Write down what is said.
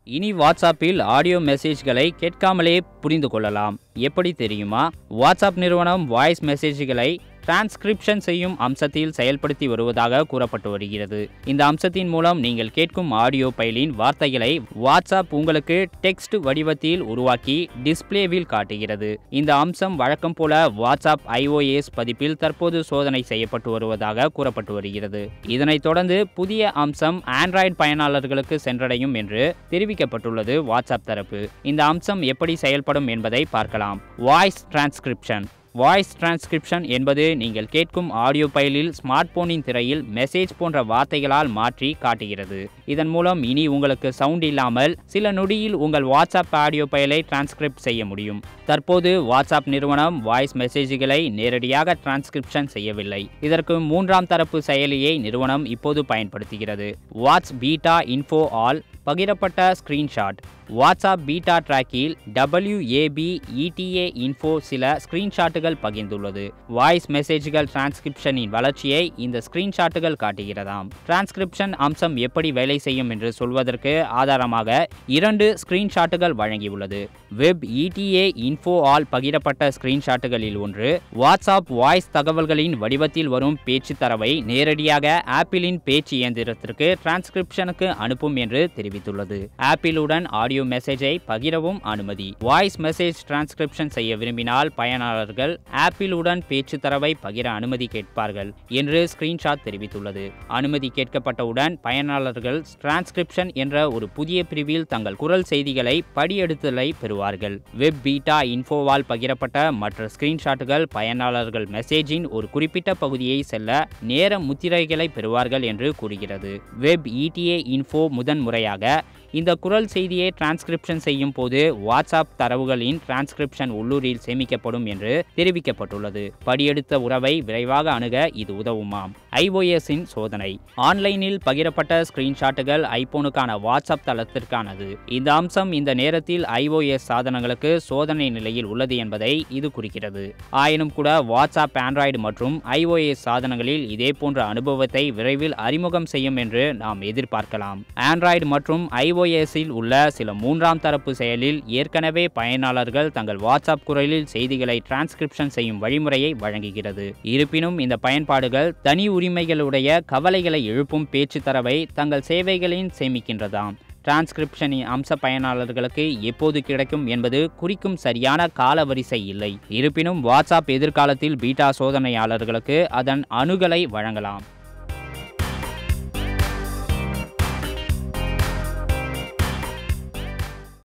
இனி வாட்ஸ்அப்பில் ஆடியோ மெசேஜ்களை கேட்காமலே புரிந்து கொள்ளலாம் எப்படி தெரியுமா வாட்ஸ்அப் நிறுவனம் வாய்ஸ் மெசேஜ்களை டிரான்ஸ்கிரிப்ஷன் செய்யும் அம்சத்தில் செயல்படுத்தி வருவதாக கூறப்பட்டு வருகிறது இந்த அம்சத்தின் மூலம் நீங்கள் கேட்கும் ஆடியோ பைலின் வார்த்தைகளை வாட்ஸ்அப் உங்களுக்கு டெக்ஸ்ட் வடிவத்தில் உருவாக்கி டிஸ்ப்ளேவில் காட்டுகிறது இந்த அம்சம் வழக்கம் போல வாட்ஸ்அப் iOS பதிப்பில் தற்போது சோதனை செய்யப்பட்டு வருவதாக கூறப்பட்டு வருகிறது இதனைத் தொடர்ந்து புதிய அம்சம் ஆண்ட்ராய்டு பயனாளர்களுக்கு சென்றடையும் என்று தெரிவிக்கப்பட்டுள்ளது வாட்ஸ்அப் தரப்பு இந்த அம்சம் எப்படி செயல்படும் என்பதை பார்க்கலாம் வாய்ஸ் டிரான்ஸ்கிரிப்ஷன் வாய்ஸ் டிரான்ஸ்கிரிப்ஷன் என்பது நீங்கள் கேட்கும் ஆடியோ பைலில் ஸ்மார்ட் போனின் திரையில் மெசேஜ் போன்ற வார்த்தைகளால் மாற்றி காட்டுகிறது இதன் மூலம் இனி உங்களுக்கு சவுண்ட் இல்லாமல் சில நொடியில் உங்கள் வாட்ஸ்அப் ஆடியோ பைலை டிரான்ஸ்கிரிப்ட் செய்ய முடியும் தற்போது வாட்ஸ்அப் நிறுவனம் வாய்ஸ் மெசேஜ்களை நேரடியாக டிரான்ஸ்கிரிப்ஷன் செய்யவில்லை இதற்கு மூன்றாம் தரப்பு செயலியை நிறுவனம் இப்போது பயன்படுத்துகிறது வாட்ஸ் பீட்டா இன்ஃபோ ஆல் பகிரப்பட்ட ஸ்கிரீன்ஷாட் வாட்ஸ்அப் பீட்டா ட்ராக்கில் டபிள்யூஏபி இடிஏ இன்ஃபோ சில ஸ்கிரீன்ஷாட்டுகள் பகிர்ந்துள்ளது வாய்ஸ் மெசேஜ்கள் டிரான்ஸ்கிரிப்ஷனின் வளர்ச்சியை இந்த ஸ்கிரீன்ஷாட்டுகள் காட்டுகிறதாம் டிரான்ஸ்கிரிப்ஷன் அம்சம் எப்படி வேலை செய்யும் என்று சொல்வதற்கு ஆதாரமாக இரண்டு ஸ்கிரீன்ஷாட்டுகள் வழங்கியுள்ளது வெப் இடிஏ இன்ஃபோ ஆல் பகிரப்பட்ட ஸ்கிரீன்ஷாட்டுகளில் ஒன்று வாட்ஸ்அப் வாய்ஸ் தகவல்களின் வடிவத்தில் வரும் பேச்சு தரவை நேரடியாக ஆப்பிளின் பேச்சு இயந்திரத்திற்கு டிரான்ஸ்கிரிப்ஷனுக்கு அனுப்பும் என்று தெரிவித்துள்ளது ஆப்பிளுடன் ஆடியோ மெசேஜை பகிரவும் அனுமதி வாய்ஸ் மெசேஜ் டிரான்ஸ்கிரிப்ஷன் செய்ய விரும்பினால் பயனாளர்கள் ஆப்பிளுடன் பேச்சு தரவை பகிர அனுமதி கேட்பார்கள் என்று ஸ்கிரீன்ஷாட் தெரிவித்துள்ளது அனுமதி கேட்கப்பட்டவுடன் பயனாளர்கள் டிரான்ஸ்கிரிப்ஷன் என்ற ஒரு புதிய பிரிவில் தங்கள் குரல் செய்திகளை படியெடுத்தலை பெறுவார்கள் வெப் பீட்டா இன்ஃபோவால் பகிரப்பட்ட மற்ற ஸ்கிரீன்ஷாட்டுகள் பயனாளர்கள் மெசேஜின் ஒரு குறிப்பிட்ட பகுதியை செல்ல நேர முத்திரைகளை பெறுவார்கள் என்று கூறுகிறது வெப் இடிஏ இன்ஃபோ முதன்முறையாக இந்த குரல் செய்தியை டிரான்ஸ்கிரிப்ஷன் செய்யும் போது வாட்ஸ்அப் தரவுகளின் டிரான்ஸ்கிரிப்ஷன் உள்ளூரில் சேமிக்கப்படும் என்று தெரிவிக்கப்பட்டுள்ளது படியெடுத்த உறவை விரைவாக அணுக இது உதவுமாம் iOS-இன் சோதனை ஆன்லைனில் பகிரப்பட்ட ஸ்கிரீன்ஷாட்டுகள் ஐபோனுக்கான வாட்ஸ்அப் தளத்திற்கானது இந்த அம்சம் இந்த நேரத்தில் iOS சாதனங்களுக்கு சோதனை நிலையில் உள்ளது என்பதை இது குறிக்கிறது ஆயினும் கூட வாட்ஸ்அப் ஆண்ட்ராய்டு மற்றும் iOS சாதனங்களில் இதே போன்ற அனுபவத்தை விரைவில் அறிமுகம் செய்யும் என்று நாம் எதிர்பார்க்கலாம் ஆண்ட்ராய்டு மற்றும் iOS-இல் உள்ள சில மூன்றாம் தரப்பு செயலில் ஏற்கனவே பயனாளர்கள் தங்கள் வாட்ஸ்அப் குரலில் செய்திகளை டிரான்ஸ்கிரிப்ஷன் செய்யும் வழிமுறையை வழங்குகிறது இருப்பினும் இந்த பயன்பாடுகள் தனி உரிமைகளுடைய கவலைகளை எழுப்பும் பேச்சு தரவை தங்கள் சேவைகளின் சேமிக்கின்றதாம் டிரான்ஸ்கிரிப்ஷனின் அம்ச பயனாளர்களுக்கு எப்போது கிடைக்கும் என்பது குறிக்கும் சரியான காலவரிசை இல்லை இருப்பினும் வாட்ஸ்அப் எதிர்காலத்தில் பீட்டா சோதனையாளர்களுக்கு அதன் அணுகலை வழங்கலாம்